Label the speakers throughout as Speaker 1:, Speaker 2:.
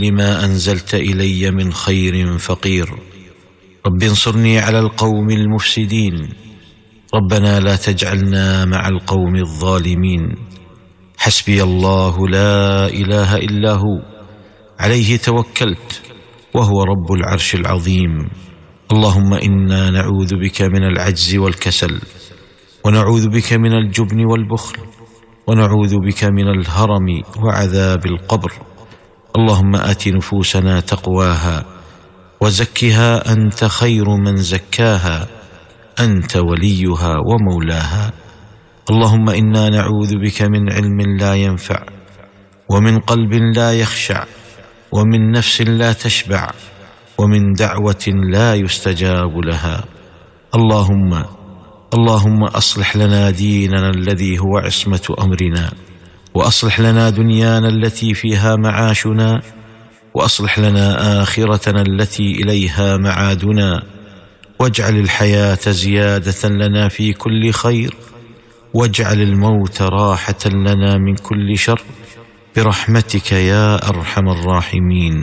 Speaker 1: لما انزلت الي من خير فقير رب انصرني على القوم المفسدين ربنا لا تجعلنا مع القوم الظالمين حسبي الله لا اله الا هو عليه توكلت وهو رب العرش العظيم اللهم انا نعوذ بك من العجز والكسل ونعوذ بك من الجبن والبخل ونعوذ بك من الهرم وعذاب القبر اللهم ات نفوسنا تقواها وزكها انت خير من زكاها انت وليها ومولاها اللهم انا نعوذ بك من علم لا ينفع ومن قلب لا يخشع ومن نفس لا تشبع ومن دعوه لا يستجاب لها اللهم اللهم اصلح لنا ديننا الذي هو عصمه امرنا واصلح لنا دنيانا التي فيها معاشنا واصلح لنا اخرتنا التي اليها معادنا واجعل الحياه زياده لنا في كل خير واجعل الموت راحه لنا من كل شر برحمتك يا ارحم الراحمين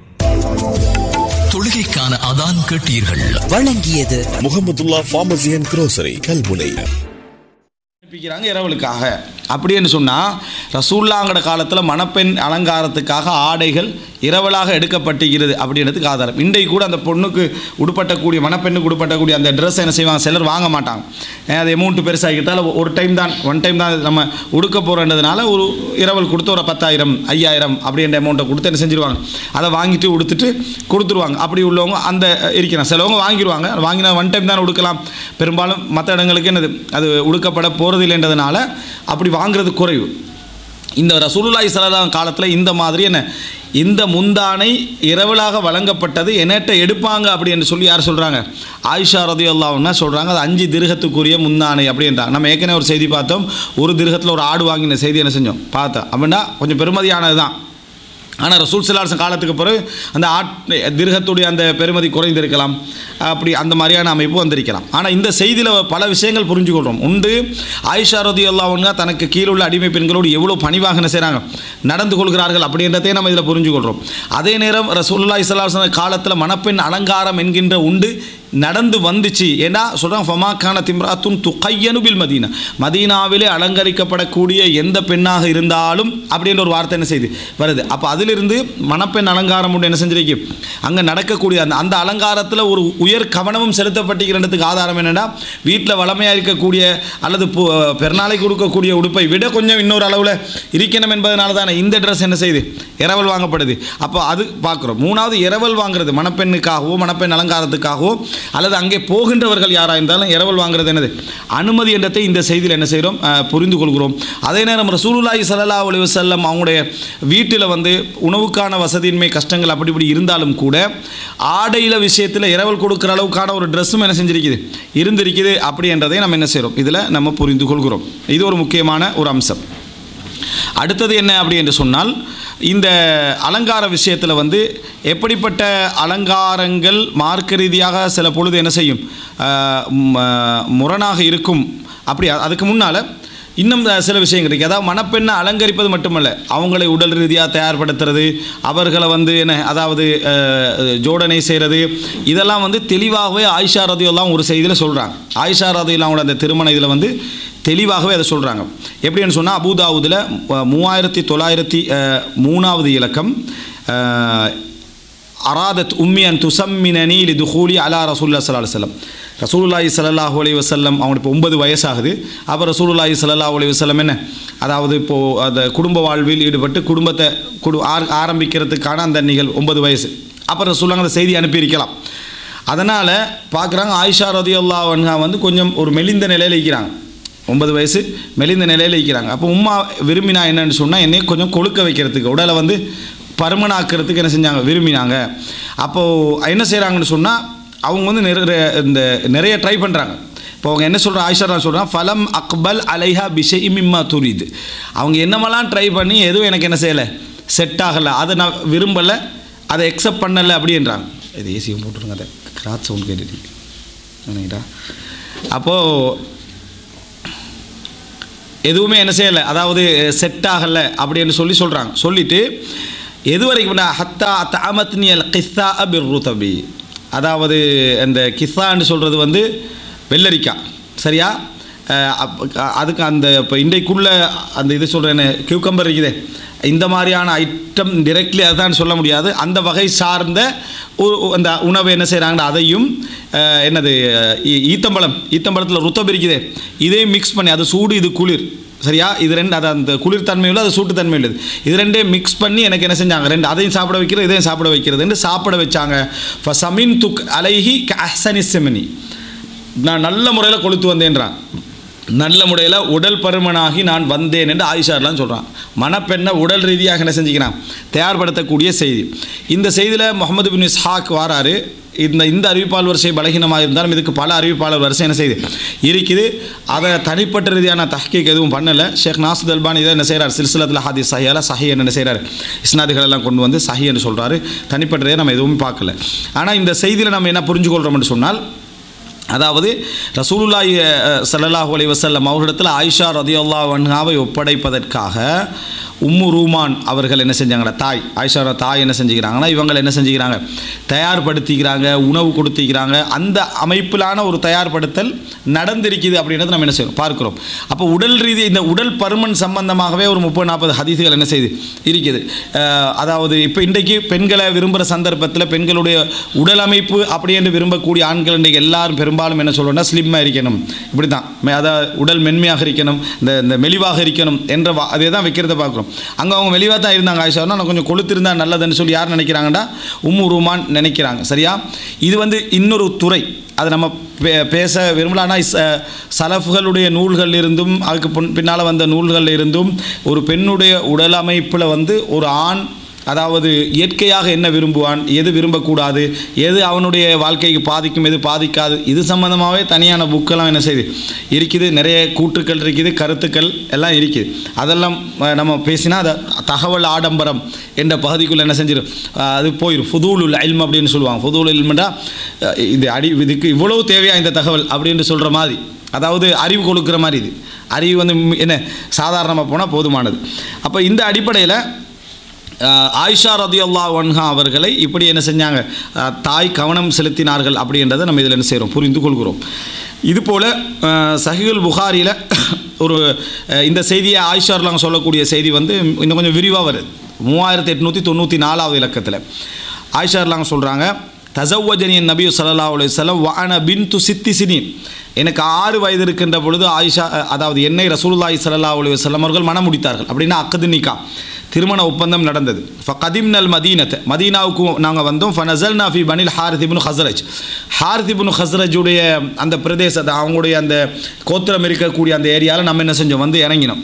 Speaker 2: தொழுகைக்கான அதான் கேட்டீர்கள்
Speaker 3: வழங்கியது
Speaker 4: Mohamedulla pharmacy and grocery Kalmunai
Speaker 5: அனுப்பிக்கிறாங்க இரவலுக்காக அப்படின்னு சொன்னால் ரசூல்லாங்கட காலத்தில் மணப்பெண் அலங்காரத்துக்காக ஆடைகள் இரவலாக எடுக்கப்பட்டுகிறது அப்படின்றதுக்கு ஆதாரம் இன்றைக்கு கூட அந்த பொண்ணுக்கு உடுப்பட்டக்கூடிய மணப்பெண்ணுக்கு உடுப்பட்டக்கூடிய அந்த ட்ரெஸ் என்ன செய்வாங்க சிலர் வாங்க மாட்டாங்க ஏன் அது அமௌண்ட்டு பெருசாகிட்டால் ஒரு டைம் தான் ஒன் டைம் தான் நம்ம உடுக்க போகிறன்றதுனால ஒரு இரவல் கொடுத்து ஒரு பத்தாயிரம் ஐயாயிரம் அப்படின்ற அமௌண்ட்டை கொடுத்து என்ன செஞ்சிருவாங்க அதை வாங்கிட்டு உடுத்துட்டு கொடுத்துருவாங்க அப்படி உள்ளவங்க அந்த இருக்கிறாங்க சிலவங்க வாங்கிடுவாங்க வாங்கினா ஒன் டைம் தான் உடுக்கலாம் பெரும்பாலும் மற்ற இடங்களுக்கு என்னது அது உடுக்கப்பட போகிறதில்லைன்றதுனால அப்படி வாங்குறது குறைவு இந்த ரசூலுல்லாஹி ஸல்லல்லாஹு காலத்தில் இந்த மாதிரி என்ன இந்த முந்தானை இரவலாக வழங்கப்பட்டது என்னட்ட எடுப்பாங்க அப்படி என்று சொல்லி யார் சொல்கிறாங்க ஆயிஷா ரதியுல்லாவுன்னா சொல்கிறாங்க அது அஞ்சு திருகத்துக்குரிய முந்தானை அப்படின்றாங்க நம்ம ஏற்கனவே ஒரு செய்தி பார்த்தோம் ஒரு திருகத்தில் ஒரு ஆடு வாங்கின செய்தி என்ன செஞ்சோம் பார்த்தோம் அப்படின்னா கொஞ்சம் பெருமதியானது தான் ஆனால் ரசூல் சிலாசன் காலத்துக்கு பிறகு அந்த ஆட் திருகத்துடைய அந்த பெருமதி குறைந்திருக்கலாம் அப்படி அந்த மாதிரியான அமைப்பு வந்திருக்கலாம் ஆனால் இந்த செய்தியில் பல விஷயங்கள் புரிஞ்சுக்கொள்கிறோம் உண்டு ஆயிஷா ரதி அல்லாவுங்க தனக்கு கீழே உள்ள அடிமை பெண்களோடு எவ்வளோ பணிவாக என்ன செய்கிறாங்க நடந்து கொள்கிறார்கள் அப்படின்றதையும் நம்ம இதில் புரிஞ்சுக்கொள்கிறோம் அதே நேரம் ரசூல்லா இஸ்லாசன காலத்தில் மணப்பெண் அலங்காரம் என்கின்ற உண்டு நடந்து வந்துச்சு ஏன்னா சொல்கிறாங்க ஃபமாக்கான திம்ராத்துன் துக்கையனு பில் மதீனா மதீனாவிலே அலங்கரிக்கப்படக்கூடிய எந்த பெண்ணாக இருந்தாலும் அப்படின்ற ஒரு வார்த்தை என்ன செய்யுது வருது அப்போ அதிலிருந்து மணப்பெண் அலங்காரம் உண்டு என்ன செஞ்சிருக்கு அங்கே நடக்கக்கூடிய அந்த அந்த அலங்காரத்தில் ஒரு உயர் கவனமும் செலுத்தப்பட்டிருக்கிறதுக்கு ஆதாரம் என்னென்னா வீட்டில் வளமையாக இருக்கக்கூடிய அல்லது பு- பெருநாளைக்கு கொடுக்கக்கூடிய உடுப்பை விட கொஞ்சம் இன்னொரு அளவில் இருக்கணும் என்பதனால தானே இந்த ட்ரெஸ் என்ன செய்யுது இரவல் வாங்கப்படுது அப்போ அது பார்க்குறோம் மூணாவது இரவல் வாங்குறது மணப்பெண்ணுக்காகவோ மணப்பெண் அலங்காரத்துக்காகவோ அல்லது அங்கே போகின்றவர்கள் யாராக இருந்தாலும் இரவல் வாங்குறது என்னது அனுமதி என்றதை இந்த செய்தியில் என்ன செய்கிறோம் அஹ், புரிந்து கொள்கிறோம் அதே நேரம் ரசூலுல்லாஹி ஸல்லல்லாஹு அலைஹி வஸல்லம் அவங்களுடைய வீட்டில் வந்து உணவுக்கான வசதியின்மை கஷ்டங்கள் அப்படி இப்படி இருந்தாலும் கூட ஆடையில விஷயத்தில் இரவல் கொடுக்குற அளவுக்கான ஒரு ட்ரெஸ்ஸும் என்ன செஞ்சிருக்குது இருந்திருக்குது அப்படி என்றதை நம்ம என்ன செய்கிறோம் இதில் நம்ம புரிந்து கொள்கிறோம் இது ஒரு முக்கியமான ஒரு அம்சம் அடுத்தது என்ன அப்படி என்று சொன்னால் இந்த அலங்கார விஷயத்தில் வந்து எப்படிப்பட்ட அலங்காரங்கள் மார்க்க ரீதியாக சில பொழுது என்ன செய்யும் ஆஹ் ம- முரணாக இருக்கும் அப்படி அ- அதுக்கு முன்னால் இன்னும் சில விஷயங்கள் இருக்குது அதாவது மணப்பெண்ணை அலங்கரிப்பது மட்டுமல்ல அவங்களை உடல் ரீதியாக தயார்படுத்துறது அவர்களை வந்து என்ன அதாவது அஹ், ஜோடனை செய்கிறது இதெல்லாம் வந்து தெளிவாகவே ஆயிஷா ரதியெல்லாம் ஒரு செய்தியில் சொல்கிறாங்க ஆயிஷா ரதியெல்லாம் அந்த திருமண இதில் வந்து தெளிவாகவே அதை சொல்கிறாங்க எப்படின்னு சொன்னால் அபுதாவுதில் மூவாயிரத்தி தொள்ளாயிரத்தி அஹ், மூணாவது இலக்கம் அஹ், அராதத் உம்மி அன் துசம்மினி லி துஹூலி அலா ரசூல்லா சல்லா அலுவலம் ரசூலுல்லாஹி ஸல்லல்லாஹு அலைஹி வஸல்லம் அவனுக்கு இப்போ ஒன்பது வயசாகுது அப்போ ரசூலுல்லாஹி ஸல்லல்லாஹு அலைஹி வஸல்லம் என்ன அதாவது இப்போது அந்த குடும்ப வாழ்வில் ஈடுபட்டு குடும்பத்தை குடு ஆர் ஆரம்பிக்கிறதுக்கான அந்த நிகழ் ஒன்பது வயசு அப்போ ரசூலுல்லாஹ் அந்த செய்தி அனுப்பியிருக்கலாம் அதனால் பார்க்குறாங்க ஆயிஷா ரதியுல்லா வந்து கொஞ்சம் ஒரு மெலிந்த நிலையில் இருக்கிறாங்க ஒன்பது வயசு மெலிந்த நிலையில் இருக்கிறாங்க அப்போ உம்மா விரும்பினா என்னன்னு சொன்னால் என்னை கொஞ்சம் கொழுக்க வைக்கிறதுக்கு உடலை வந்து பருமனாக்கிறதுக்கு என்ன செஞ்சாங்க விரும்பினாங்க அப்போது என்ன செய்கிறாங்கன்னு சொன்னால் அவங்க வந்து நிறைய இந்த நிறைய ட்ரை பண்ணுறாங்க இப்போ அவங்க என்ன சொல்கிற ஆயிஷா சொல்கிறாங்க ஃபலம் அக்பல் அலைஹா பிஷை மிம்மா துரிது அவங்க என்னமெல்லாம் ட்ரை பண்ணி எதுவும் எனக்கு என்ன செய்யலை செட் ஆகலை அதை நான் விரும்பலை அதை எக்ஸப்ட் பண்ணலை அப்படின்றாங்க இது ஏசியும் போட்டுருங்க அதை கிராத் சவுண்ட் கேட்டுட்டு நினைக்கிட்டா அப்போது எதுவுமே என்ன செய்யலை அதாவது செட் ஆகலை அப்படின்னு சொல்லி சொல்கிறாங்க சொல்லிட்டு எது வரைக்கும் ஹத்தா தாமத்னியல் கிஸ்ஸா அபிர் ருதபி அதாவது இந்த கிஸ்ஸான்னு சொல்கிறது வந்து வெள்ளரிக்காய் சரியா அஹ் அப்ப- அதுக்கு அந்த இப்போ இன்றைக்குள்ள அந்த இது சொல்கிறேன்னு கியூக்கம்பர் இருக்குதே இந்த மாதிரியான ஐட்டம் டிரெக்ட்லி அதுதான் சொல்ல முடியாது அந்த வகை சார்ந்த ஒரு அந்த உணவை என்ன செய்கிறாங்கன்னா அதையும் அஹ், என்னது ஈ- ஈத்தம்பழம் ஈத்தம்பழத்தில் ருத்தம் இருக்குதே இதையும் மிக்ஸ் பண்ணி அது சூடு இது குளிர் சரியா இது ரெண்டு அது அந்த குளிர்தன்மை உள்ளது அது சூட்டுத்தன்மை உள்ளது இது ரெண்டே மிக்ஸ் பண்ணி எனக்கு என்ன செஞ்சாங்க ரெண்டு அதையும் சாப்பிட வைக்கிறது இதையும் சாப்பிட வைக்கிறதுன்னு சாப்பிட வச்சாங்க ஃபசமின் துக் அலைஹி அஹ்சனி செமினி நான் நல்ல முறையில் கொளுத்து வந்தேன்றான் நல்ல முறையில் உடல் பருமனாகி நான் வந்தேன் என்று ஆயிஷார்லாம் சொல்கிறான் மணப்பெண்ணை உடல் ரீதியாக என்ன செஞ்சுக்கிறான் தயார்படுத்தக்கூடிய செய்தி இந்த செய்தியில் முகமது பின் இஸ்ஹாக் வாராரு இந்த இந்த அறிவிப்பாளர் வரிசை பலகீனமாக இருந்தாலும் இதுக்கு பல அறிவிப்பாளர் வரிசை என்ன செய்யுது இருக்குது அதை தனிப்பட்ட ரீதியான தஹ்கீக் எதுவும் பண்ணலை ஷேக் நாசுத் அல்பானி இதை என்ன செய்கிறார் சில்சிலத்தில் ஹாதி சஹியால சஹி என்ன செய்கிறார் இஸ்னாதுகள் எல்லாம் கொண்டு வந்து சஹி என்று சொல்கிறாரு தனிப்பட்ட ரீதியாக நம்ம எதுவும் பார்க்கல ஆனால் இந்த செய்தியில் நம்ம என்ன புரிஞ்சுக்கொள்கிறோம்னு சொன்னால் அதாவது ரசூலுல்லாஹி அஹ், ஸல்லல்லாஹு அலைஹி வஸல்லம் அவர்களிடத்தில் ஆயிஷா ரதியல்லாஹு அன்ஹாவை ஒப்படைப்பதற்காக உம்மு ரூமான் அவர்கள் என்ன செஞ்சாங்கடா தாய் ஆயிஷாவோட தாய் என்ன செஞ்சுக்கிறாங்கன்னா இவங்க என்ன செஞ்சுக்கிறாங்க தயார்படுத்திக்கிறாங்க உணவு கொடுத்திக்கிறாங்க அந்த அமைப்பிலான ஒரு தயார்படுத்தல் நடந்திருக்குது அப்படின்றத நம்ம என்ன செய்யணும் பார்க்கிறோம் அப்போ உடல் ரீதி இந்த உடல் பருமன் சம்பந்தமாகவே ஒரு முப்பது நாற்பது ஹதீசுகள் என்ன செய்யுது இருக்குது அஹ், அதாவது இப்போ இன்றைக்கு பெண்களை விரும்புகிற சந்தர்ப்பத்தில் பெண்களுடைய உடல் அமைப்பு அப்படி என்று விரும்பக்கூடிய ஆண்கள் இன்றைக்கு எல்லாரும் பெரும்பாலும் என்ன சொல்றோம்னா ஸ்லிம்மாக இருக்கணும் இப்படி தான் அதாவது உடல் மென்மையாக இருக்கணும் இந்த இந்த மெலிவாக இருக்கணும் என்ற வா- அதே தான் வைக்கிறத பார்க்குறோம் அங்கே அவங்க மெலிவாக தான் இருந்தாங்க ஆயிஷானா நான் கொஞ்சம் கொளுத்திருந்தா நல்லதுன்னு சொல்லி யார் நினைக்கிறாங்கன்னா உம்மு ரூமான் நினைக்கிறாங்க சரியா இது வந்து இன்னொரு துறை அது நம்ம பே பேச விரும்பலான்னா சலஃப்களுடைய நூல்கள் இருந்தும் அதுக்கு பின்னால் வந்த நூல்கள் இருந்தும் ஒரு பெண்ணுடைய உடல் அமைப்பில் வந்து ஒரு ஆண் அதாவது இயற்கையாக என்ன விரும்புவான் எது விரும்பக்கூடாது எது அவனுடைய வாழ்க்கைக்கு பாதிக்கும் எது பாதிக்காது இது சம்மந்தமாகவே தனியான புக்கெல்லாம் என்ன செய்யுது இருக்குது நிறைய கூற்றுக்கள் இருக்குது கருத்துக்கள் எல்லாம் இருக்குது அதெல்லாம் அஹ், நம்ம பேசினா அதை தகவல் ஆடம்பரம் என்ற பகுதிக்குள்ளே என்ன செஞ்சிடும் அஹ், அது போயிடும் ஃபுதூலுல் இல்ம் அப்படின்னு சொல்லுவாங்க ஃபுதூல் இல்ம்டா அஹ், இது அடி இதுக்கு இவ்வளவு தேவையா இந்த தகவல் அப்படின்னு சொல்கிற மாதிரி அதாவது அறிவு கொடுக்குற மாதிரி இது அறிவு வந்து ம், என்ன சாதாரணமாக போனால் போதுமானது அப்போ இந்த அடிப்படையில் ஆஹ் ஆயிஷா ரதியுல்லாஹ் வன்ஹா அவர்களை இப்படி என்ன செஞ்சாங்க ஆஹ் தாய் கவனம் செலுத்தினார்கள் அப்படின்றத நம்ம இதில் என்ன செய்கிறோம் புரிந்து கொள்கிறோம் இதுபோல் சஹிகுல் புகாரியில் ஒரு ஆஹ் இந்த செய்தியை ஆயிஷார்லாம் சொல்லக்கூடிய செய்தி வந்து இன்னும் கொஞ்சம் விரிவாக வருது மூவாயிரத்தி எட்நூற்றி தொண்ணூற்றி நாலாவது இலக்கத்தில் ஆயிஷார்லாம் சொல்கிறாங்க தசவஜனியன் நபி ஸல்லல்லாஹு அலைஹி வஸல்லம் வான பின்து சித்தி சினின் எனக்கு ஆறு வயது இருக்கின்ற பொழுது ஆயிஷா அதாவது என்னை ரசூலுல்லாஹி ஸல்லல்லாஹு அலைஹி வஸல்லம் அவர்கள் மனம் முடித்தார்கள் அப்படின்னா அக்கது நிக்கா திருமண ஒப்பந்தம் நடந்தது ஃபகதிம் நல் மதீனத்தை மதீனாவுக்கு நாங்கள் வந்தோம் ஃபனசல் நாஃபி பனில் ஹாரித் இப்னு ஹஸ்ரஜ் ஹாரித் இப்னு ஹஸ்ரஜுடைய அந்த பிரதேசத்தை அவங்களுடைய அந்த கோத்திரம் இருக்கக்கூடிய அந்த ஏரியாவில் நம்ம என்ன செஞ்சோம் வந்து இறங்கினோம்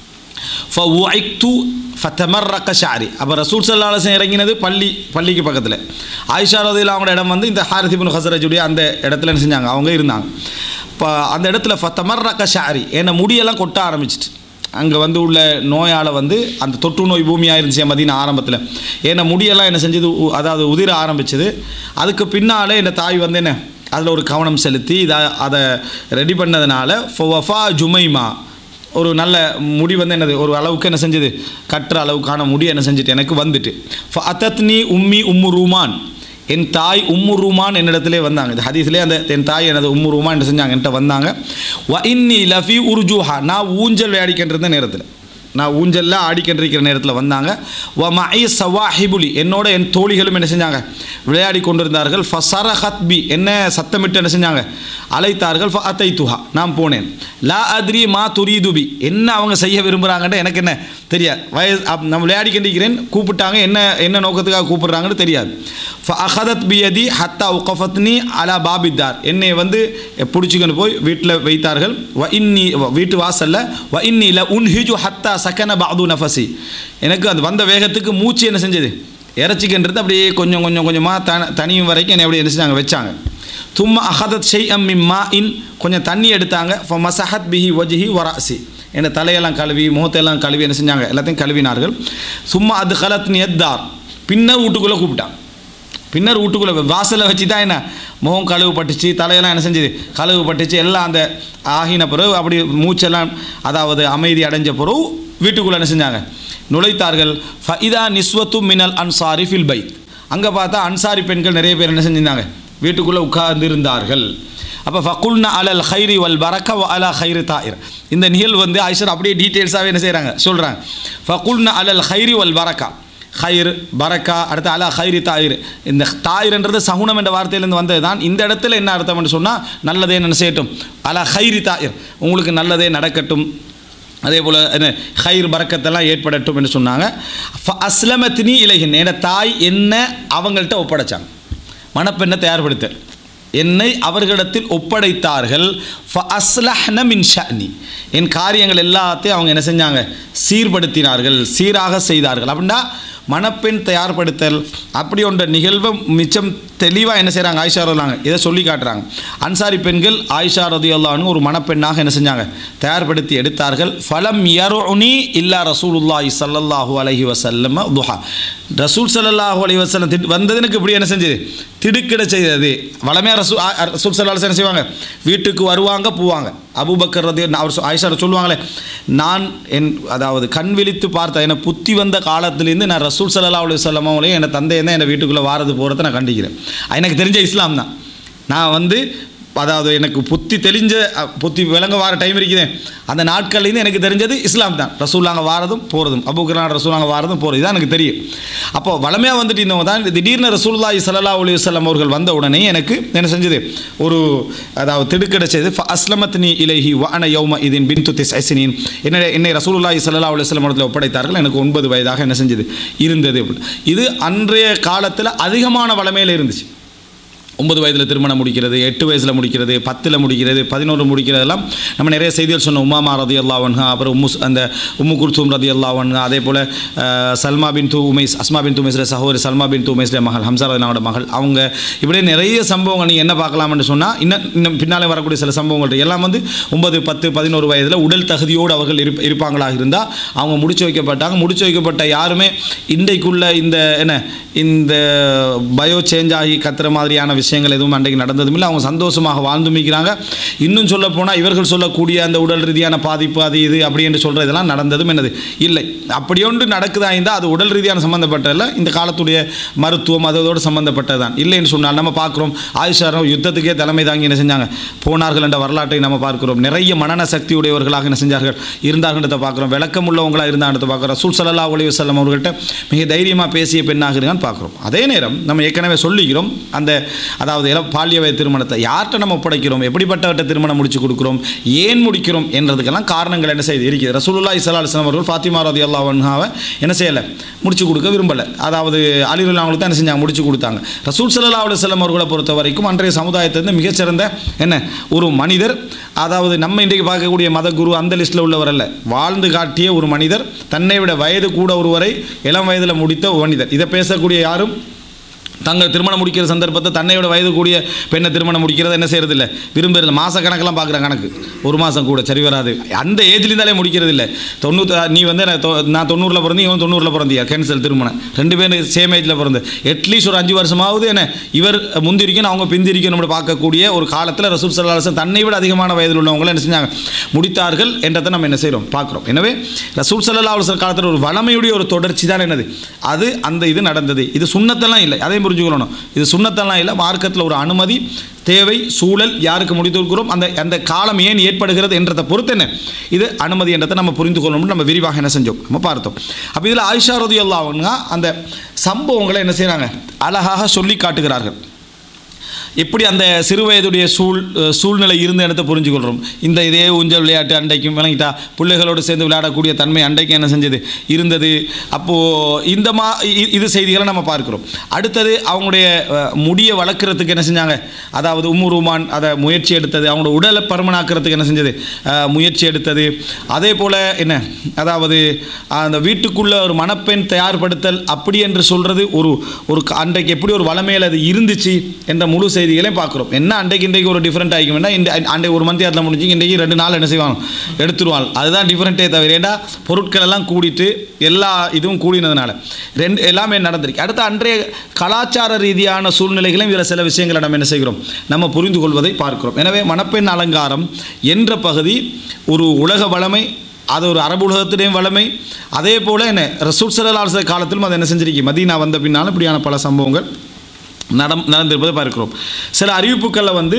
Speaker 5: ஃபுஐக்து ஃபத்தமர்ரக்க ஷாரி அப்போ ரசூல் சல்லா அலிஸ்லாம் இறங்கினது பள்ளி பள்ளிக்கு பக்கத்தில் ஆயிஷா ரதியில் அவங்களோட இடம் வந்து இந்த ஹாரிதிபின் ஹசரஜுடைய அந்த இடத்துல என்ன செஞ்சாங்க அவங்க இருந்தாங்க இப்போ அந்த இடத்துல ஃபத்தமர்ரக்க ஷாரி என்னை முடியெல்லாம் கொட்ட ஆரம்பிச்சிட்டு அங்கே வந்து உள்ள நோயால் வந்து அந்த தொற்று நோய் பூமியாக இருந்துச்சு மதின ஆரம்பத்தில் ஏன்னா முடியெல்லாம் என்ன செஞ்சது உ- அதாவது உதிர ஆரம்பிச்சது அதுக்கு பின்னாலே என் தாய் வந்து என்ன அதில் ஒரு கவனம் செலுத்தி இதை அதை ரெடி பண்ணதுனால ஃபொவஃபா ஜுமைமா ஒரு நல்ல முடி வந்து என்னது ஒரு அளவுக்கு என்ன செஞ்சது கட்டுற அளவுக்கான முடி என்ன செஞ்சுட்டு எனக்கு வந்துட்டு அத்தத்னி உம்மி உம்மு ரூமான் என் தாய் உம்மு ரூமான் என்னிடத்திலே வந்தாங்க இது ஹதீஸ்லேயே அந்த என் தாய் எனது உம்மு ரூமான் என்ன செஞ்சாங்க என்கிட்ட வந்தாங்க வ இன்னி லஃபி உர்ஜூஹா நான் ஊஞ்சல் விளையாடிக்கின்ற நேரத்தில் நான் ஊஞ்சலில் ஆடிக்கொண்டிருக்கிற நேரத்தில் வந்தாங்க வ மஐ சவாஹிபுலி என்னோட என் தோழிகளும் என்ன செஞ்சாங்க விளையாடி கொண்டிருந்தார்கள் ஃபசர ஹத்பி என்ன சத்தமிட்டு என்ன செஞ்சாங்க அழைத்தார்கள் ஃப அத்தை துஹா நான் போனேன் லா அத்ரி மா துரீதுபி என்ன அவங்க செய்ய விரும்புகிறாங்கன்ட்டு எனக்கு என்ன தெரியாது வயசு அப் நான் விளையாடி கொண்டிருக்கிறேன் கூப்பிட்டாங்க என்ன என்ன நோக்கத்துக்காக கூப்பிடுறாங்கன்னு தெரியாது ஃப அஹதத் பியதி ஹத்தா உகஃபத்னி அலா பாபித்தார் என்னை வந்து பிடிச்சிக்கொண்டு போய் வீட்டில் வைத்தார்கள் வ இன்னி வ- வீட்டு வாசல்ல வ இன்னி ல உன்ஹிஜு ஹத்தா சக்கன பாது நஃபசி எனக்கு அது வந்த வேகத்துக்கு மூச்சு என்ன செஞ்சது இறச்சிக்கின்றது அப்படியே கொஞ்சம் கொஞ்சம் கொஞ்சமாக தன தனியும் வரைக்கும் என்னை அப்படியே என்ன செஞ்சாங்க வச்சாங்க தும்மா அஹதத் ஷெய் அம் மிம்மா இன் கொஞ்சம் தண்ணி எடுத்தாங்க ஃப மசஹத் பிஹி வஜ்ஹி வராசி என்னை தலையெல்லாம் கழுவி முகத்தையெல்லாம் கழுவி என்ன செஞ்சாங்க எல்லாத்தையும் கழுவினார்கள் சும்மா அது கலத் நியத்தார் பின்னர் வீட்டுக்குள்ளே கூப்பிட்டான் பின்னர் வீட்டுக்குள்ளே வாசலில் வச்சு தான் என்ன முகம் கழுவு பட்டுச்சு தலையெல்லாம் என்ன செஞ்சது கழுவு பட்டுச்சு எல்லாம் அந்த ஆகின பிறகு அப்படி மூச்செல்லாம் அதாவது அமைதி அடைஞ்ச பிறகு வீட்டுக்குள்ளே என்ன செஞ்சாங்க நுழைத்தார்கள் ஃபஇதா நிஸ்வத்து மினல் அன்சாரி ஃபில் பைத் அங்கே பார்த்தா அன்சாரி பெண்கள் நிறைய பேர் என்ன செஞ்சிருந்தாங்க வீட்டுக்குள்ளே உட்கார்ந்திருந்தார்கள் அப்போ ஃபகுல்னா அலல் ஹைரி வல் பரக்க வ அலா ஹைரி தாயிர் இந்த நிகழ்வு வந்து ஐஷர் அப்படியே டீட்டெயில்ஸாகவே என்ன செய்கிறாங்க சொல்கிறாங்க ஃபகுல்னா அலல் ஹைரி வல் பரக்கா ஹைர் பரக்கா அடுத்து அலா ஹைரி தாயிர் இந்த தாயிர்ன்றது சகுனம் என்ற வார்த்தையிலேருந்து வந்தது தான் இந்த இடத்துல என்ன அர்த்தம்னு சொன்னால் நல்லதே என்ன செய்யட்டும் அலா ஹைரி தாயிர் உங்களுக்கு நல்லதே நடக்கட்டும் அதே போல் என்ன ஹைர் பறக்கத்தெல்லாம் ஏற்படட்டும் என்று சொன்னாங்க ஃப அஸ்லமத்தினி இலகின் என் தாய் என்ன அவங்கள்ட்ட ஒப்படைச்சாங்க மணப்பெண்ணை தயார்படுத்த என்னை அவர்களிடத்தில் ஒப்படைத்தார்கள் ஃப அஸ்லஹ்ன மின் ஷஅனி என் காரியங்கள் எல்லாத்தையும் அவங்க என்ன செஞ்சாங்க சீர்படுத்தினார்கள் சீராக செய்தார்கள் அப்படின்னா மணப்பெண் தயார்படுத்தல் அப்படி ஒன்ற நிகழ்வை மிச்சம் தெளிவாக என்ன செய்கிறாங்க ஆயிஷா ரதிலாங்க இதை சொல்லி காட்டுறாங்க அன்சாரி பெண்கள் ஆயிஷா ரதியுல்லான்னு ஒரு மணப்பெண்ணாக என்ன செஞ்சாங்க தயார்படுத்தி எடுத்தார்கள் ஃபலம் யருனி இல்லா ரசூலுல்லாஹி ஸல்லல்லாஹு அலைஹி வஸல்லம் துஹா ரசூல் ஸல்லல்லாஹு அலைஹி வஸல்லம் திடு வந்ததுனுக்கு இப்படி என்ன செஞ்சது திடுக்கிட செய்தது வளமையாக ரசூ ஆ- ஆ- ரசூல் ஸல்லல்லாஹு அலைஹி என்ன செய்வாங்க வீட்டுக்கு வருவாங்க போவாங்க அபூபக்கர் ரதி அவர் சொ- ஆயிஷா சொல்லுவாங்களே நான் என் அதாவது கண் விழித்து பார்த்த என்னை புத்தி வந்த காலத்துலேருந்து நான் ரசூல் ஸல்லல்லாஹு அலைஹி வஸல்லம் அவங்களையும் என்னை தந்தையை தான் என்னை வீட்டுக்குள்ளே வாரது போகிறத நான் கண்டிக்கிறேன் எனக்கு தெரிஞ்ச இஸ்லாம் தான் நான் வந்து அதாவது எனக்கு புத்தி தெளிஞ்ச அ, புத்தி விளங்க வார டைம் இருக்குது அந்த நாட்கள்லேருந்து எனக்கு தெரிஞ்சது இஸ்லாம் தான் ரசூலாங்க வாரதும் போகிறதும் அபுக்கரான் ரசூலாங்க வாரதும் போகிறது தான் எனக்கு தெரியும் அப்போ வளமையாக வந்துட்டு இருந்தவங்க தான் திடீர்னு ரசூலுல்லாஹி ஸல்லல்லாஹு அலைஹி வஸல்லம் அவர்கள் வந்த உடனே எனக்கு என்ன செஞ்சது ஒரு அதாவது திடுக்கிட செய்து அஸ்லமத்னி இலைஹி வான யௌம இதின் பின் துத்திஸ் ஐசினின் என்னை என்னை ரசூலுல்லாஹி ஸல்லல்லாஹு அலைஹி வஸல்லம் இடத்துல ஒப்படைத்தார்கள் எனக்கு ஒன்பது வயதாக என்ன செஞ்சது இருந்தது இது அன்றைய காலத்தில் அதிகமான வளமையில் இருந்துச்சு ஒன்பது வயதில் திருமணம் முடிக்கிறது எட்டு வயசில் முடிக்கிறது பத்தில் முடிக்கிறது பதினோரு முடிக்கிறதெல்லாம் நம்ம நிறைய செய்திகள் சொன்னோம் உமாமா ரதி அல்லாவன்ஹா அப்புறம் உம்மு அந்த உம்மு குர்தூம் ரதி அல்லாவன்ஹா அதே போல் அஹ், சல்மா பின் தூ உமைஸ் அஸ்மா பின் தூமேஸ்ல சகோதரி சல்மா பின் தூமேஸ்ல மகள் ஹம்சா ரதினாவோட மகள் அவங்க இப்படியே நிறைய சம்பவங்கள் நீங்கள் என்ன பார்க்கலாம்னு சொன்னால் இன்னும் இன்னும் பின்னாலே வரக்கூடிய சில சம்பவங்கள் எல்லாம் வந்து ஒன்பது பத்து பதினோரு வயதில் உடல் தகுதியோடு அவர்கள் இருப்ப இருப்பாங்களாக இருந்தால் அவங்க முடிச்சு வைக்கப்பட்டாங்க முடிச்சு வைக்கப்பட்ட யாருமே இன்றைக்குள்ள இந்த என்ன இந்த பயோ சேஞ்ச் ஆகி கத்துற மாதிரியான விஷயங்கள் எதுவும் அன்றைக்கு நடந்ததும் இல்லை அவங்க சந்தோஷமாக வாழ்ந்து மிக்கிறாங்க இன்னும் சொல்ல போனால் இவர்கள் சொல்லக்கூடிய அந்த உடல் ரீதியான பாதிப்பு அது இது அப்படி என்று சொல்கிற இதெல்லாம் நடந்ததும் என்னது இல்லை அப்படி ஒன்று நடக்குதா இருந்தால் அது உடல் ரீதியான சம்மந்தப்பட்டதில்ல இந்த காலத்துடைய மருத்துவம் அதோடு சம்மந்தப்பட்டது தான் இல்லைன்னு சொன்னால் நம்ம பார்க்குறோம் ஆயுஷாரம் யுத்தத்துக்கே தலைமை தாங்கி என்ன செஞ்சாங்க போனார்கள் என்ற வரலாற்றை நம்ம பார்க்கிறோம் நிறைய மனன சக்தி உடையவர்களாக என்ன செஞ்சார்கள் இருந்தார்கள்ன்றதை பார்க்குறோம் விளக்கம் உள்ளவங்களாக இருந்தாங்கன்றதை பார்க்குறோம் ரசூல் ஸல்லல்லாஹு அலைஹி வஸல்லம் அவர்கள்ட்ட மிக தைரியமாக பேசிய பெண்ணாக இருக்கான்னு பார்க்குறோம் அதே நேரம் நம்ம ஏற்கனவே சொல்லிக்கிறோம் அந்த அதாவது இளம் பால்ய வயது திருமணத்தை யார்கிட்ட நம்ம ஒப்படைக்கிறோம் எப்படிப்பட்டவர்கிட்ட திருமணம் முடிச்சு கொடுக்குறோம் ஏன் முடிக்கிறோம் என்றதுக்கெல்லாம் காரணங்கள் என்ன செய்து இருக்குது ரசூலுல்லாஹி ஸல்லல்லாஹு அலைஹி வஸல்லம் அவர்கள் ஃபாத்திமா ரதியல்லாஹு அன்ஹாவை என்ன செய்யலை முடிச்சு கொடுக்க விரும்பலை அதாவது அலிருல்லா அவங்களுக்கு தான் என்ன செஞ்சாங்க முடிச்சு கொடுத்தாங்க ரசூல் ஸல்லல்லாஹு அலைஹி வஸல்லம் அவர்களை பொறுத்த வரைக்கும் அன்றைய சமுதாயத்திலிருந்து மிகச்சிறந்த என்ன ஒரு மனிதர் அதாவது நம்ம இன்றைக்கு பார்க்கக்கூடிய மத குரு அந்த லிஸ்ட்டில் உள்ளவர் அல்ல வாழ்ந்து காட்டிய ஒரு மனிதர் தன்னை விட வயது கூட ஒருவரை இளம் வயதில் முடித்த ஒரு மனிதர் இதை பேசக்கூடிய யாரும் தங்கள் திருமணம் முடிக்கிற சந்தர்ப்பத்தை தன்னையோட வயது கூடிய பெண்ணை திருமணம் முடிக்கிறத என்ன செய்யறது இல்லை விரும்புறது மாத கணக்கெல்லாம் பார்க்குற கணக்கு ஒரு மாதம் கூட சரி வராது அந்த ஏஜ்ல இருந்தாலே முடிக்கிறது இல்லை தொண்ணூற்றி நீ வந்து நான் தொ- நான் தொண்ணூறில் பிறந்து இவன் தொண்ணூறில் பிறந்தியா கேன்சல் திருமணம் ரெண்டு பேரும் சேம் ஏஜில் பிறந்து அட்லீஸ்ட் ஒரு அஞ்சு வருஷமாவது என்ன இவர் முந்திரிக்கணும் அவங்க பிந்திரிக்கணும் பார்க்கக்கூடிய ஒரு காலத்தில் ரசூல் சல்லாஹம் தன்னை விட அதிகமான வயதில் உள்ளவங்களை என்ன செஞ்சாங்க முடித்தார்கள் என்றதை நம்ம என்ன செய்கிறோம் பார்க்குறோம் எனவே ரசூல் சல்லா அலுவலர் காலத்தில் ஒரு வளமையுடைய ஒரு தொடர்ச்சி தான் என்னது அது அந்த இது நடந்தது இது சுண்ணத்தெல்லாம் இல்லை அதையும் புரிஞ்சுக்கணும் இது சுண்ணத்தெல்லாம் இல்லை மார்க்கத்தில் ஒரு அனுமதி தேவை சூழல் யாருக்கு முடித்திருக்கிறோம் அந்த அந்த காலம் ஏன் ஏற்படுகிறது என்றதை பொறுத்து என்ன இது அனுமதி என்றதை நம்ம புரிந்து கொள்ளணும்னு நம்ம விரிவாக என்ன செஞ்சோம் நம்ம பார்த்தோம் அப்போ இதில் ஆயிஷா ரதி அந்த சம்பவங்களை என்ன செய்கிறாங்க அழகாக சொல்லி காட்டுகிறார்கள் எப்படி அந்த சிறு வயதுடைய சூழ் சூழ்நிலை இருந்த இடத்தை புரிஞ்சுக்கொள்கிறோம் இந்த இதே ஊஞ்சல் விளையாட்டு அண்டைக்கும் விளங்கிட்டா பிள்ளைகளோடு சேர்ந்து விளையாடக்கூடிய தன்மை அண்டைக்கு என்ன செஞ்சது இருந்தது அப்போது இந்த மா இ- இது செய்திகளை நம்ம பார்க்கிறோம் அடுத்தது அவங்களுடைய அஹ், முடியை வளர்க்குறதுக்கு என்ன செஞ்சாங்க அதாவது உம்மு ரூமான் அதை முயற்சி எடுத்தது அவங்களோட உடலை பருமனாக்கிறதுக்கு என்ன செஞ்சது அஹ், முயற்சி எடுத்தது அதே போல் என்ன அதாவது அந்த வீட்டுக்குள்ள ஒரு மணப்பெண் தயார்படுத்தல் அப்படி என்று சொல்கிறது ஒரு ஒரு க- அன்றைக்கு எப்படி ஒரு வளமையில் அது இருந்துச்சு என்ற முழு செய்திகளையும் பார்க்குறோம் என்ன அன்றைக்கு இன்றைக்கு ஒரு டிஃப்ரெண்ட் ஆகிக்கும்னா இந்த அன்றைக்கு ஒரு மந்த் அதில் முடிஞ்சு இன்றைக்கு ரெண்டு நாள் என்ன செய்வாங்க எடுத்துருவாங்க அதுதான் டிஃப்ரெண்ட்டே தவிர ஏண்டா பொருட்கள் எல்லாம் கூடிட்டு எல்லா இதுவும் கூடினதுனால ரெண்டு எல்லாமே நடந்திருக்கு அடுத்து அன்றைய கலாச்சார ரீதியான சூழ்நிலைகளையும் இதில் சில விஷயங்களை நம்ம என்ன செய்கிறோம் நம்ம புரிந்து கொள்வதை பார்க்கிறோம் எனவே மணப்பெண் அலங்காரம் என்ற பகுதி ஒரு உலக வளமை அது ஒரு அரபு உலகத்திலேயும் வளமை அதே போல் என்ன ரசூல் சல்லாஹ் காலத்திலும் அது என்ன செஞ்சிருக்கு மதீனா வந்த பின்னாலும் இப்படியான பல சம்பவங்கள் நடம் நடந்திருப்பதை பார்க்கிறோம் சில அறிவிப்புகளில் வந்து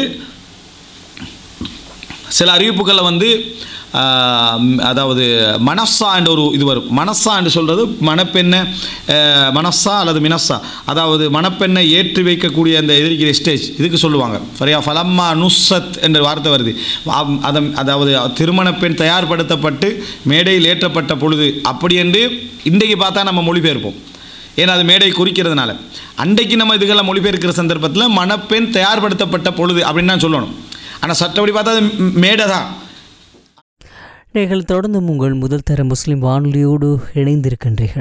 Speaker 5: சில அறிவிப்புகளில் வந்து ஆஹ், அதாவது மனசா என்ற ஒரு இது வரும் மனசா என்று சொல்கிறது மணப்பெண்ணை ஆஹ், மனசா அல்லது மினசா அதாவது மணப்பெண்ணை ஏற்றி வைக்கக்கூடிய அந்த எதிர்க்கிற ஸ்டேஜ் இதுக்கு சொல்லுவாங்க சரியா ஃபலம்மா நுஸ்ஸத் என்ற வார்த்தை வருது ஆம், அதம் அதாவது திருமண பெண் தயார்படுத்தப்பட்டு மேடையில் ஏற்றப்பட்ட பொழுது அப்படி என்று இன்றைக்கு பார்த்தா நம்ம மொழிபெயர்ப்போம் ஏன்னா அது மேடை குறிக்கிறதுனால அன்றைக்கு நம்ம இதுக்கெல்லாம் மொழிபெயர்க்கிற சந்தர்ப்பத்தில் மணப்பெண் தயார்படுத்தப்பட்ட பொழுது அப்படின்னு தான் சொல்லணும் ஆனால் சட்டப்படி பார்த்தா அது ம்- மேடை தான்
Speaker 3: நீங்கள் தொடர்ந்து உங்கள் முதல் தர முஸ்லிம் வானொலியோடு இணைந்திருக்கின்றீர்கள்